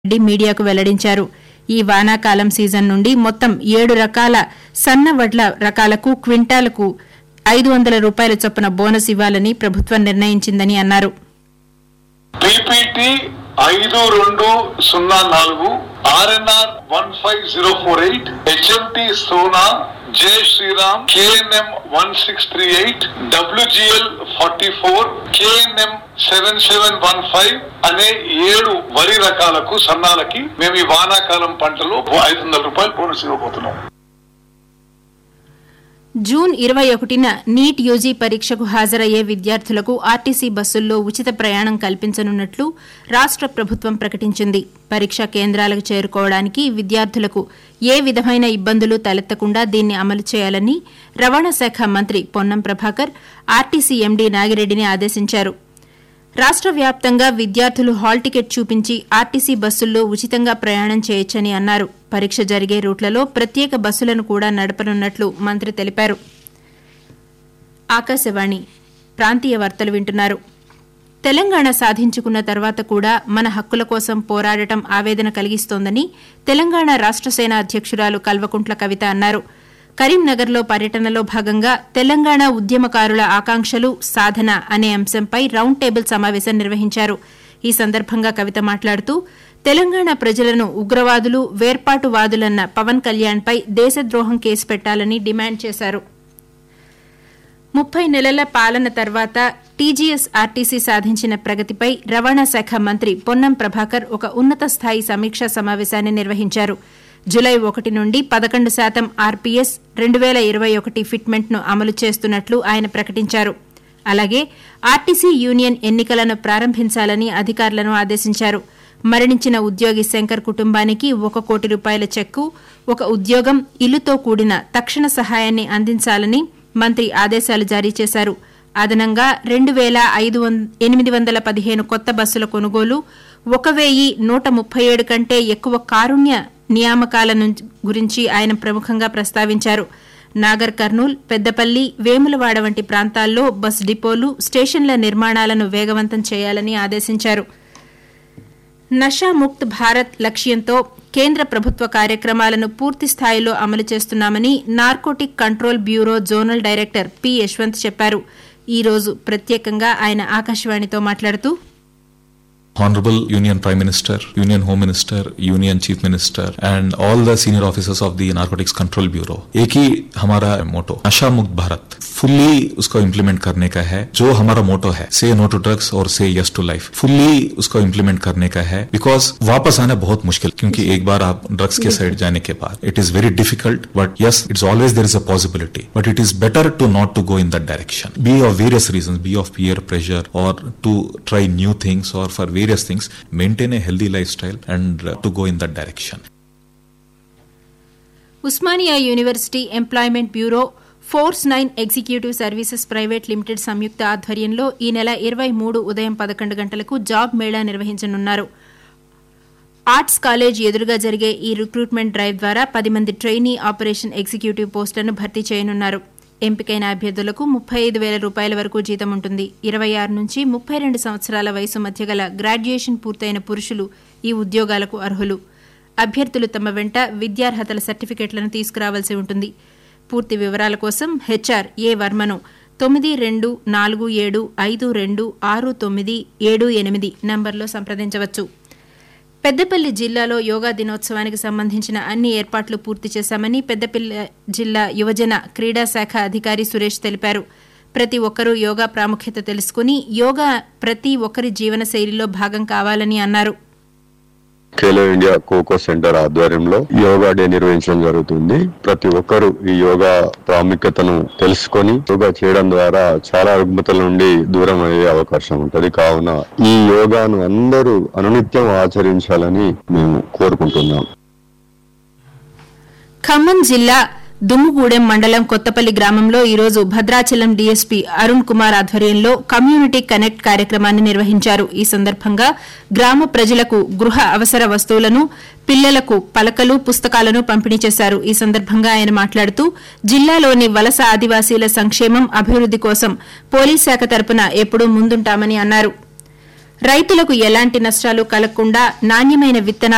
రెడ్డి మీడియాకు వెల్లడించారు ఈ వానాకాలం సీజన్ నుండి మొత్తం ఏడు రకాల సన్న వడ్ల రకాలకు క్వింటాలకు ఐదు వందల రూపాయల చొప్పున బోనస్ ఇవ్వాలని ప్రభుత్వం నిర్ణయించిందని అన్నారు పీపీటీ ఐదు రెండు సున్నా నాలుగు RNR one five zero four eight HMT Sona Jai Sriram KNM one six three eight WGL forty four KNM seven seven one five అనే ఏడు వరి రకాలకు సన్నాలకి మేము ఈ వానాకాలం పంటలో ఐదు వందల రూపాయలు బోనస్ ఇవ్వబోతున్నాం జూన్ ఇరవై ఒకటిన నీట్ యూజీ పరీక్షకు హాజరయ్యే విద్యార్థులకు ఆర్టీసీ బస్సుల్లో ఉచిత ప్రయాణం కల్పించనున్నట్లు రాష్ట ప్రభుత్వం ప్రకటించింది పరీక్షా కేంద్రాలకు చేరుకోవడానికి విద్యార్థులకు ఏ విధమైన ఇబ్బందులు తలెత్తకుండా దీన్ని అమలు చేయాలని రవాణా శాఖ మంత్రి పొన్నం ప్రభాకర్ ఆర్టీసీ ఎండీ నాగిరెడ్డిని ఆదేశించారు రాష్ట వ్యాప్తంగా విద్యార్థులు హాల్ టికెట్ చూపించి ఆర్టీసీ బస్సుల్లో ఉచితంగా ప్రయాణం చేయొచ్చని అన్నారు పరీక్ష జరిగే రూట్లలో ప్రత్యేక బస్సులను కూడా నడపనున్నట్లు మంత్రి తెలిపారు ఆకాశవాణి ప్రాంతీయ వార్తలు వింటున్నారు తెలంగాణ సాధించుకున్న తర్వాత కూడా మన హక్కుల కోసం పోరాడటం ఆవేదన కలిగిస్తోందని తెలంగాణ రాష్ట సేన అధ్యకురాలు కల్వకుంట్ల కవిత అన్నారు కరీంనగర్లో పర్యటనలో భాగంగా తెలంగాణ ఉద్యమకారుల ఆకాంక్షలు సాధన అనే అంశంపై రౌండ్ టేబుల్ సమావేశం నిర్వహించారు ఈ సందర్భంగా కవిత మాట్లాడుతూ తెలంగాణ ప్రజలను ఉగ్రవాదులు వేర్పాటువాదులన్న పవన్ కళ్యాణ్పై దేశద్రోహం కేసు పెట్టాలని డిమాండ్ చేశారు ముప్పై నెలల పాలన తర్వాత టీజీఎస్ ఆర్టీసీ సాధించిన ప్రగతిపై రవాణా శాఖ మంత్రి పొన్నం ప్రభాకర్ ఒక ఉన్నత స్థాయి సమీక్షా సమావేశాన్ని నిర్వహించారు జులై ఒకటి నుండి పదకొండు శాతం ఆర్పీఎస్ రెండు వేల ఇరవై ఒకటి ఫిట్మెంట్ను అమలు చేస్తున్నట్లు ఆయన ప్రకటించారు అలాగే ఆర్టీసీ యూనియన్ ఎన్నికలను ప్రారంభించాలని అధికారులను ఆదేశించారు మరణించిన ఉద్యోగి శంకర్ కుటుంబానికి ఒక కోటి రూపాయల చెక్కు ఒక ఉద్యోగం ఇల్లుతో కూడిన తక్షణ సహాయాన్ని అందించాలని మంత్రి ఆదేశాలు జారీ చేశారు అదనంగా రెండు వేల ఐదు ఎనిమిది వందల పదిహేను కొత్త బస్సుల కొనుగోలు ఒక వెయ్యి నూట ముప్పై ఏడు కంటే ఎక్కువ కారుణ్య నియామకాల గురించి ఆయన ప్రముఖంగా ప్రస్తావించారు నాగర్ కర్నూల్ పెద్దపల్లి వేములవాడ వంటి ప్రాంతాల్లో బస్ డిపోలు స్టేషన్ల నిర్మాణాలను వేగవంతం చేయాలని ఆదేశించారు నషాముక్త్ భారత్ లక్ష్యంతో కేంద్ర ప్రభుత్వ కార్యక్రమాలను పూర్తి స్థాయిలో అమలు చేస్తున్నామని narcotic control bureau zonal director P Yashwant చెప్పారు ఈ రోజు ప్రత్యేకంగా ఆయన ఆకాశవాణితో మాట్లాడుతూ Honorable Union Prime Minister, Union Home Minister, Union Chief Minister, and all the senior officers of the Narcotics Control Bureau. एक ही हमारा मोटो नशा मुक्त भारत फुल्ली उसको इम्प्लीमेंट करने का है जो हमारा मोटो है से नो टू ड्रग्स और से यस टू लाइफ फुल्ली उसको इम्प्लीमेंट करने का है बिकॉज वापस आना बहुत मुश्किल क्योंकि एक बार आप ड्रग्स के साइड जाने के बाद it is very difficult but yes it's always there is a possibility but it is better to not to go in that direction be of various reason be of peer pressure or to try new things or for various things maintain a healthy lifestyle and uh, to go in that direction Osmania university employment bureau force nine executive services private limited సంయుక్త ఆధ్వర్యంలో ఈ నెల ఇరవై మూడు ఉదయం పదకొండు గంటలకు job Mela నిర్వహించనున్నారు ఆర్ట్స్ కాలేజ్ ఎదురుగా జరిగే ఈ రిక్రూట్మెంట్ డ్రైవ్ ద్వారా పది మంది ట్రైనీ ఆపరేషన్ ఎగ్జిక్యూటివ్ పోస్టులను భర్తీ చేయనున్నారు ఎంపికైన అభ్యర్థులకు ముప్పై ఐదు వేల రూపాయల వరకు జీతం ఉంటుంది ఇరవై ఆరు నుంచి ముప్పై రెండు సంవత్సరాల వయసు మధ్య గల గ్రాడ్యుయేషన్ పూర్తయిన పురుషులు ఈ ఉద్యోగాలకు అర్హులు అభ్యర్థులు తమ వెంట విద్యార్హతల సర్టిఫికెట్లను తీసుకురావాల్సి ఉంటుంది పూర్తి వివరాల కోసం హెచ్ఆర్ ఏ వర్మను తొమ్మిది రెండు నాలుగు ఏడు ఐదు రెండు ఆరు తొమ్మిది ఏడు ఎనిమిది నంబర్లో సంప్రదించవచ్చు పెద్దపల్లి జిల్లాలో యోగా దినోత్సవానికి సంబంధించిన అన్ని ఏర్పాట్లు పూర్తి చేశామని పెద్దపల్లి జిల్లా యువజన క్రీడా శాఖ అధికారి సురేష్ తెలిపారు ప్రతి ఒక్కరూ యోగా ప్రాముఖ్యత తెలుసుకుని యోగా ప్రతి ఒక్కరి జీవన శైలిలో భాగం కావాలని అన్నారు ఖేలో ఇండియా కోకో సెంటర్ ఆధ్వర్యంలో యోగా డే నిర్వహించడం జరుగుతుంది ప్రతి ఒక్కరూ ఈ యోగా ప్రాముఖ్యతను తెలుసుకొని యోగా చేయడం ద్వారా చాలా రుగ్మతల నుండి దూరం అయ్యే అవకాశం ఉంటది కావున ఈ యోగాను అందరూ అనునిత్యం ఆచరించాలని మేము కోరుకుంటున్నాం ఖమ్మం జిల్లా దుమ్ముగూడెం మండలం కొత్తపల్లి గ్రామంలో ఈరోజు భద్రాచలం డీఎస్పీ అరుణ్ కుమార్ ఆధ్వర్యంలో కమ్యూనిటీ కనెక్ట్ కార్యక్రమాన్ని నిర్వహించారు ఈ సందర్భంగా గ్రామ ప్రజలకు గృహ అవసర వస్తువులను పిల్లలకు పలకలు పుస్తకాలను పంపిణీ చేశారు ఈ సందర్భంగా ఆయన మాట్లాడుతూ జిల్లాలోని వలస ఆదివాసీల సంక్షేమం అభివృద్ది కోసం పోలీస్ శాఖ తరపున ఎప్పుడూ ముందుంటామని అన్నారు రైతులకు ఎలాంటి నష్టాలు కలగకుండా నాణ్యమైన విత్తనాలు